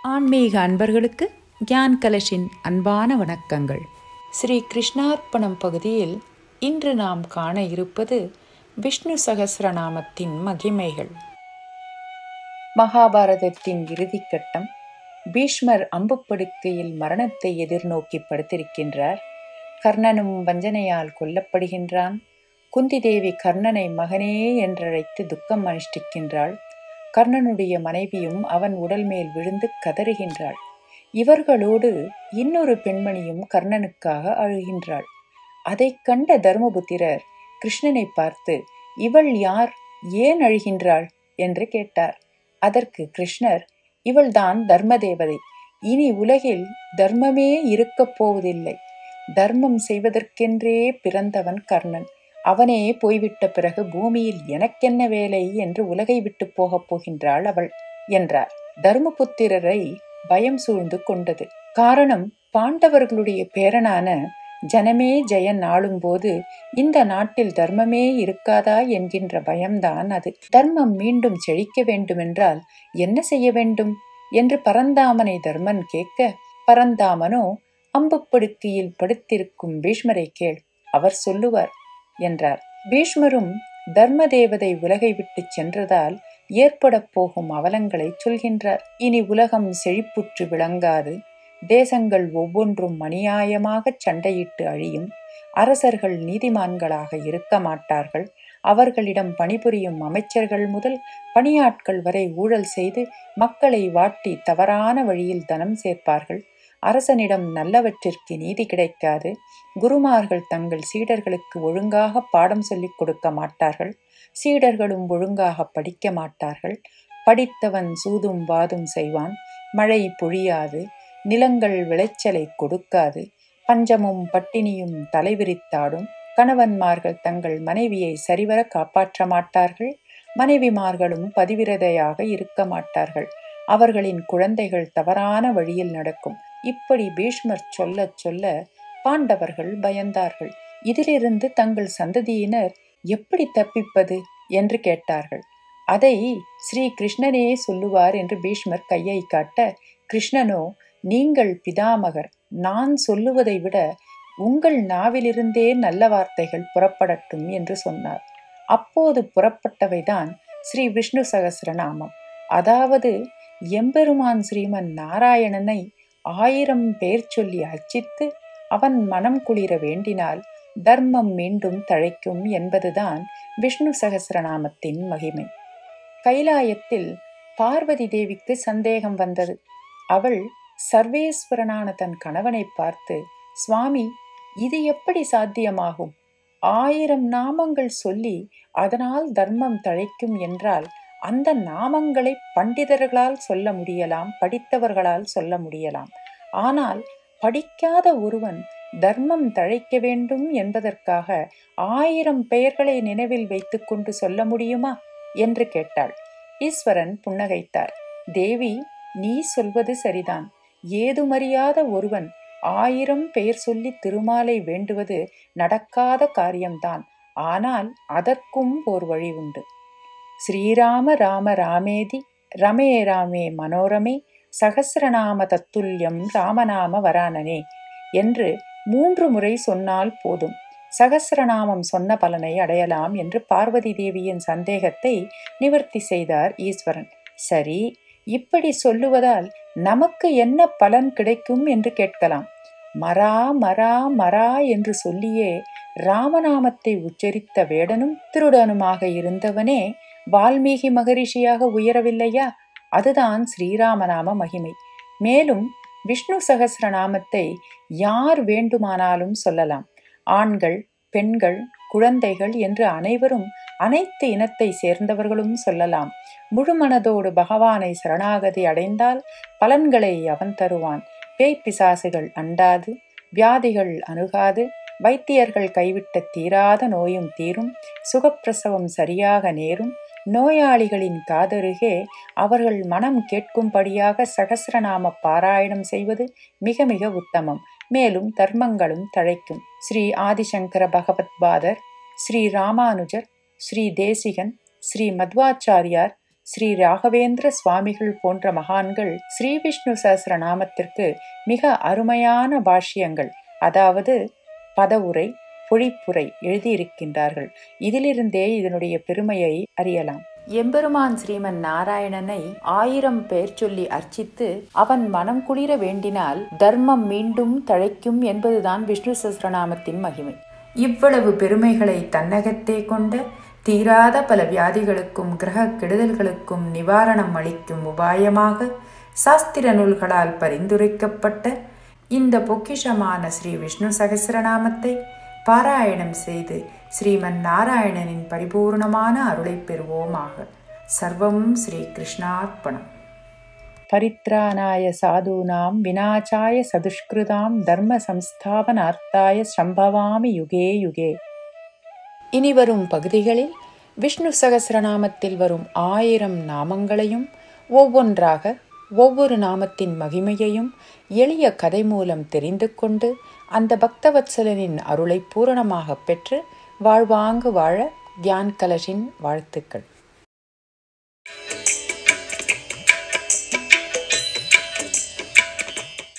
ஆன்மீக அன்பர்களுக்கு கியான் கலஷின் அன்பான வணக்கங்கள் ஸ்ரீ கிருஷ்ணார்ப்பணம் பகுதியில் இன்று நாம் காண இருப்பது விஷ்ணு சகசிரநாமத்தின் மகிமைகள் மகாபாரதத்தின் இறுதிக்கட்டம் பீஷ்மர் அம்புப்படுக்கையில் மரணத்தை எதிர்நோக்கி படுத்திருக்கின்றார் கர்ணனும் வஞ்சனையால் கொல்லப்படுகின்றான் குந்தி தேவி கர்ணனை மகனே என்றழைத்து துக்கம் அனுஷ்டிக்கின்றாள் கர்ணனுடைய மனைவியும் அவன் உடல் மேல் விழுந்து கதறுகின்றாள் இவர்களோடு இன்னொரு பெண்மணியும் கர்ணனுக்காக அழுகின்றாள் அதைக் கண்ட தர்மபுத்திரர் கிருஷ்ணனை பார்த்து இவள் யார் ஏன் அழுகின்றாள் என்று கேட்டார் அதற்கு கிருஷ்ணர் இவள்தான் தர்மதேவதை இனி உலகில் தர்மமே இருக்கப் போவதில்லை தர்மம் செய்வதற்கென்றே பிறந்தவன் கர்ணன் அவனே போய்விட்ட பிறகு பூமியில் எனக்கென்ன வேலை என்று உலகை விட்டு போகப் போகின்றாள் அவள் என்றார் தர்மபுத்திரரை பயம் சூழ்ந்து கொண்டது காரணம் பாண்டவர்களுடைய பேரனான ஜனமே ஜெயன் ஆளும்போது இந்த நாட்டில் தர்மமே இருக்காதா என்கின்ற பயம்தான் அது தர்மம் மீண்டும் செழிக்க வேண்டுமென்றால் என்ன செய்ய வேண்டும் என்று பரந்தாமனை தர்மன் கேட்க பரந்தாமனோ அம்புப்படுக்கையில் படுத்திருக்கும் பீஷ்மரை கேள் அவர் சொல்லுவார் என்றார் பீஷ்மரும் தர்ம தேவதை உலகை விட்டு சென்றதால் ஏற்பட போகும் அவலங்களை சொல்கின்றார் இனி உலகம் செழிப்புற்று விளங்காது தேசங்கள் ஒவ்வொன்றும் அநியாயமாக சண்டையிட்டு அழியும் அரசர்கள் நீதிமான்களாக இருக்க மாட்டார்கள் அவர்களிடம் பணிபுரியும் அமைச்சர்கள் முதல் பணியாட்கள் வரை ஊழல் செய்து மக்களை வாட்டி தவறான வழியில் தனம் சேர்ப்பார்கள் அரசனிடம் நல்லவற்றிற்கு நீதி கிடைக்காது குருமார்கள் தங்கள் சீடர்களுக்கு ஒழுங்காக பாடம் சொல்லிக் கொடுக்க மாட்டார்கள் சீடர்களும் ஒழுங்காக படிக்க மாட்டார்கள் படித்தவன் சூதும் வாதும் செய்வான் மழை பொழியாது நிலங்கள் விளைச்சலை கொடுக்காது பஞ்சமும் பட்டினியும் தலைவிரித்தாடும் கணவன்மார்கள் தங்கள் மனைவியை சரிவர காப்பாற்ற மாட்டார்கள் மனைவிமார்களும் பதிவிரதையாக இருக்க மாட்டார்கள் அவர்களின் குழந்தைகள் தவறான வழியில் நடக்கும் இப்படி பீஷ்மர் சொல்ல சொல்ல பாண்டவர்கள் பயந்தார்கள் இதிலிருந்து தங்கள் சந்ததியினர் எப்படி தப்பிப்பது என்று கேட்டார்கள் அதை ஸ்ரீ கிருஷ்ணனே சொல்லுவார் என்று பீஷ்மர் கையை காட்ட கிருஷ்ணனோ நீங்கள் பிதாமகர் நான் சொல்லுவதை விட உங்கள் நாவிலிருந்தே நல்ல வார்த்தைகள் புறப்படட்டும் என்று சொன்னார் அப்போது புறப்பட்டவைதான் ஸ்ரீ விஷ்ணு சகசிரநாமம் அதாவது எம்பெருமான் ஸ்ரீமன் நாராயணனை ஆயிரம் பேர் சொல்லி அர்ச்சித்து அவன் மனம் குளிர வேண்டினால் தர்மம் மீண்டும் தழைக்கும் என்பதுதான் விஷ்ணு சகசிரநாமத்தின் மகிமை கைலாயத்தில் பார்வதி தேவிக்கு சந்தேகம் வந்தது அவள் சர்வேஸ்வரனான தன் கணவனை பார்த்து சுவாமி இது எப்படி சாத்தியமாகும் ஆயிரம் நாமங்கள் சொல்லி அதனால் தர்மம் தழைக்கும் என்றால் அந்த நாமங்களை பண்டிதர்களால் சொல்ல முடியலாம் படித்தவர்களால் சொல்ல முடியலாம் ஆனால் படிக்காத ஒருவன் தர்மம் தழைக்க வேண்டும் என்பதற்காக ஆயிரம் பெயர்களை நினைவில் வைத்துக்கொண்டு சொல்ல முடியுமா என்று கேட்டாள் ஈஸ்வரன் புன்னகைத்தார் தேவி நீ சொல்வது சரிதான் ஏதுமறியாத ஒருவன் ஆயிரம் பெயர் சொல்லி திருமாலை வேண்டுவது நடக்காத காரியம்தான் ஆனால் அதற்கும் ஓர் வழி உண்டு ஸ்ரீராம ராம ராமேதி ரமே ராமே மனோரமே சகசிரநாம தத்துல்யம் ராமநாம வரானனே என்று மூன்று முறை சொன்னால் போதும் சகசிரநாமம் சொன்ன பலனை அடையலாம் என்று பார்வதி தேவியின் சந்தேகத்தை நிவர்த்தி செய்தார் ஈஸ்வரன் சரி இப்படி சொல்லுவதால் நமக்கு என்ன பலன் கிடைக்கும் என்று கேட்கலாம் மரா மரா மரா என்று சொல்லியே ராமநாமத்தை உச்சரித்த வேடனும் திருடனுமாக இருந்தவனே வால்மீகி மகரிஷியாக உயரவில்லையா அதுதான் ஸ்ரீராமநாம மகிமை மேலும் விஷ்ணு சகசிரநாமத்தை யார் வேண்டுமானாலும் சொல்லலாம் ஆண்கள் பெண்கள் குழந்தைகள் என்று அனைவரும் அனைத்து இனத்தை சேர்ந்தவர்களும் சொல்லலாம் முழுமனதோடு பகவானை சரணாகதி அடைந்தால் பலன்களை அவன் தருவான் பேய் பிசாசுகள் அண்டாது வியாதிகள் அணுகாது வைத்தியர்கள் கைவிட்ட தீராத நோயும் தீரும் சுகப்பிரசவம் சரியாக நேரும் நோயாளிகளின் காதருகே அவர்கள் மனம் கேட்கும்படியாக சகசிரநாம பாராயணம் செய்வது மிக மிக உத்தமம் மேலும் தர்மங்களும் தழைக்கும் ஸ்ரீ ஆதிசங்கர பகவத்பாதர் ஸ்ரீ ராமானுஜர் ஸ்ரீ தேசிகன் ஸ்ரீ மத்வாச்சாரியார் ஸ்ரீ ராகவேந்திர சுவாமிகள் போன்ற மகான்கள் ஸ்ரீ விஷ்ணு சஹஸ்ரநாமத்திற்கு மிக அருமையான பாஷ்யங்கள் அதாவது பதவுரை பொழிப்புரை எழுதியிருக்கின்றார்கள் இதிலிருந்தே இதனுடைய பெருமையை அறியலாம் எம்பெருமான் ஸ்ரீமன் நாராயணனை ஆயிரம் பெயர் சொல்லி அர்ச்சித்து அவன் மனம் குளிர வேண்டினால் தர்மம் மீண்டும் தழைக்கும் என்பதுதான் விஷ்ணு சஹஸ்ரநாமத்தின் மகிமை இவ்வளவு பெருமைகளை தன்னகத்தே கொண்ட தீராத பல வியாதிகளுக்கும் கிரக கெடுதல்களுக்கும் நிவாரணம் அளிக்கும் உபாயமாக சாஸ்திர நூல்களால் பரிந்துரைக்கப்பட்ட இந்த பொக்கிஷமான ஸ்ரீ விஷ்ணு சகசிரநாமத்தை பாராயணம் செய்து ஸ்ரீமன் நாராயணனின் பரிபூர்ணமான அருளை பெறுவோமாக சர்வம் ஸ்ரீ கிருஷ்ணார்ப்பணம் பரித்ராணாய சாதூனாம் வினாச்சாய சதுஷ்கிருதாம் தர்ம சம்ஸ்தாபனார்த்தாய சம்பவாமி யுகே யுகே இனி வரும் பகுதிகளில் விஷ்ணு சகசிரநாமத்தில் வரும் ஆயிரம் நாமங்களையும் ஒவ்வொன்றாக ஒவ்வொரு நாமத்தின் மகிமையையும் எளிய கதை மூலம் தெரிந்து கொண்டு அந்த பக்தவத்சலனின் அருளை பூரணமாக பெற்று வாழ்வாங்கு வாழ கியான் கலஷின் வாழ்த்துக்கள்